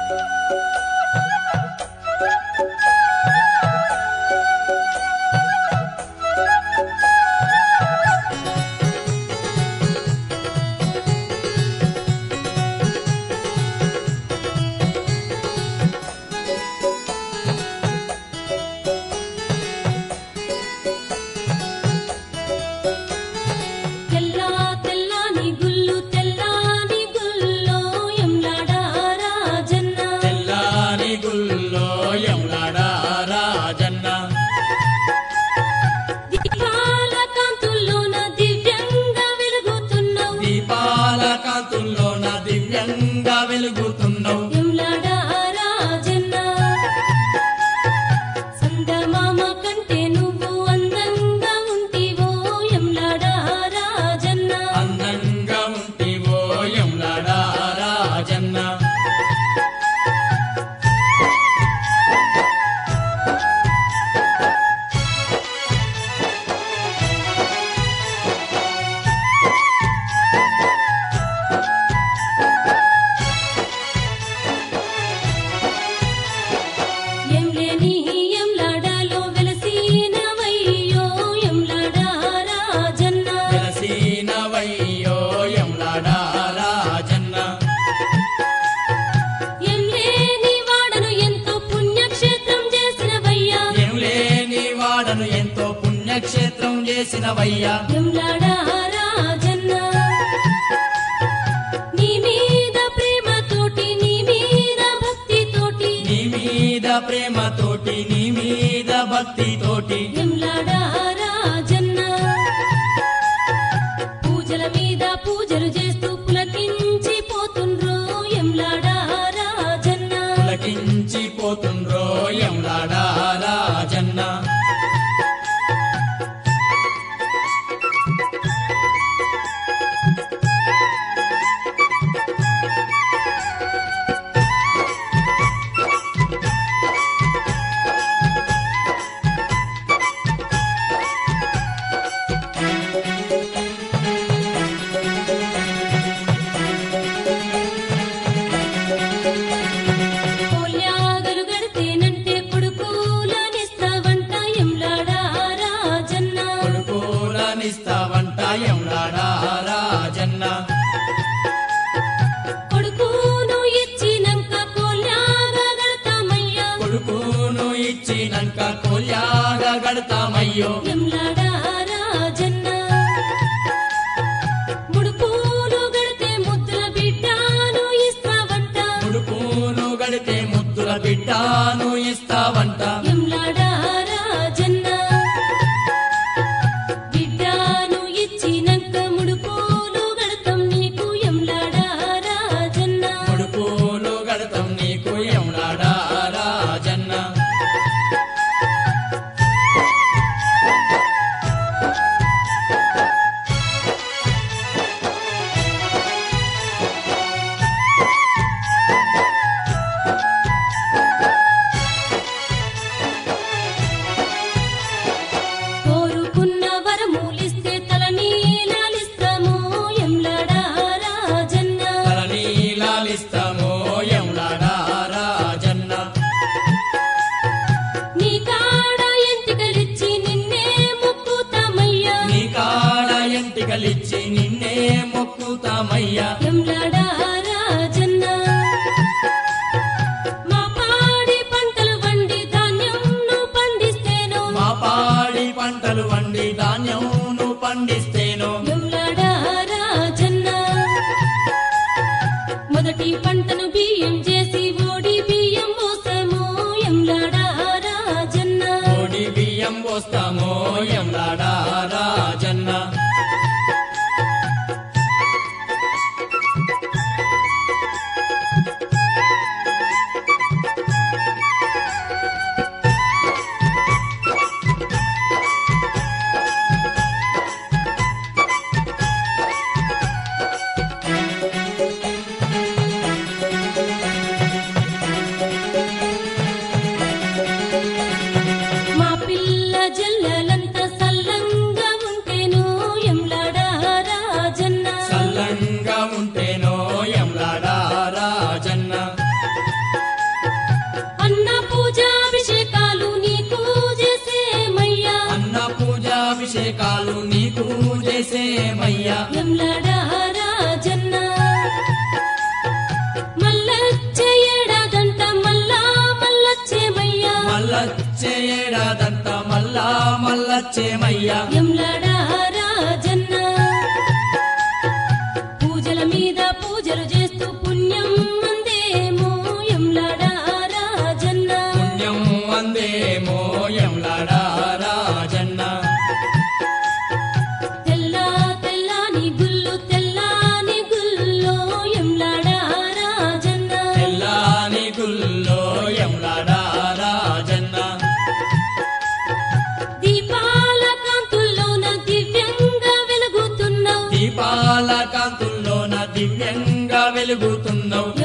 తెల్లా తెల్లాని గుల్లు తెల్లాని గుల్లో ఎంలాడా రాజన్న తెల్లాని గుల్లో యములాడ రాజన్న దీపాల కాంతుల్లోన దివ్యంగా వెలుగుతున్నావు దీపాల కాంతుల్లోన దివ్యంగా వెలుగుతున్నావు ఎంలాడా రాజన్న సందమామ కంటే నువ్వు అందంగా ఉంటివో ఎంలాడా రాజన్న అందంగా ఉంటివో యములాడ రాజన్న ఎం లేని ఎంలాడాలో వెలసినవయ్యో ఎంలాడా రాజన్న వెలసినవయ్యో యములాడ రాజన్న ఎం లేని వాడను ఎంతో పుణ్యక్షేత్రం చేసినవయ్యా ఏం లేని వాడను ఎంతో పుణ్యక్షేత్రం చేసినవయ్యా ఎంలాడా రాజన్న నీ మీద ప్రేమతోటి నీ మీద భక్తితోటి నీ మీద ప్రేమతోటి నీ మీద భక్తితోటి ఎంలాడా రాజన్న పూజల మీద పూజలు చేస్తూ పులకించి పోతుండ్రో ఎంలాడా రాజన్న పులకించిపోతుండ్రో యములాడ రాజన్న కోల్యాగలు గడితేనంటే కొడుకులనిస్తావంట ఎంలాడా రాజన్న కొడుకులనిస్తావంట యములాడ రాజన్న కొడుకును ఇచ్చినంక కోల్యాగా గడతామయ్యా కొడుకును ఇచ్చినంక కోల్యాగా గడతామయ్యో ఎంలాడా రాజన్న ముడుపులు గడితే ముద్దుల బిడ్డాను ఇస్తావంట కొడుకును గడితే ముద్దుల బిడ్డాను ఇస్తావంట ఎంలాడా రాజన్న బిడ్డాను ఇచ్చినంక ముడుపులు గడతాం నీకు ఎంలాడా రాజన్న కొడుకులు గడతాం నీకు యములాడ రాజన్న కోరుకున్న వరములిస్తే తల నీలాలిస్తాము ఎంలాడా రాజన్న తలనీలాలిస్తామో యములాడ రాజన్న నీ కాడ ఎంటికలిచ్చి నిన్నే మొక్కుతామయ్యా నీ కాడ ఎంటికలిచ్చి నిన్నే మొక్కుతామయ్యా ఎంలాడా రాజన్న మా పాడి పంటలు వండి ధాన్యంను పండిస్తేను మా పాడి పంటలు వండి ధాన్యమును పండిస్తేనో ఎంలాడా రాజన్న మొదటి పంటను బియ్యం చేసి ఓడి బియ్యం పోసాము ఎంలాడా రాజన్న కోడి బియ్యం పోస్తామో యములాడ రాజన్న మా పిల్ల జల్లలంతా సల్లంగా ఉంటేను ఎంలాడా రాజన్న సల్లంగా ఉంటేనో యములాడ రాజన్న నీకు చేసేమయ్యా ఎంలాడా రాజన్న మల్లచ్చే ఏడాదంట మల్లా మల్లచ్చేమయ్యా మల్లచ్చే ఏడాదంతా మల్లా మల్లచ్చేమయ్యా ఎంలాడా రాజన్న పూజల మీద పూజలు చేస్తూ పుణ్యం అందేమో ఎంలాడా రాజన్న పుణ్యం వందేమో ఎంలాడా రాజన్న తెల్లా తెల్లాని గుల్లు తెల్లాని గుల్లో ఎంలాడా రాజన్న తెల్లాని గుల్లో ఎంలాడా రాజన్న దీపాల కాంతుల్లోన దివ్యంగా వెలుగుతున్నావు దీపాల కాంతుల్లోన దివ్యంగా వెలుగుతున్నావు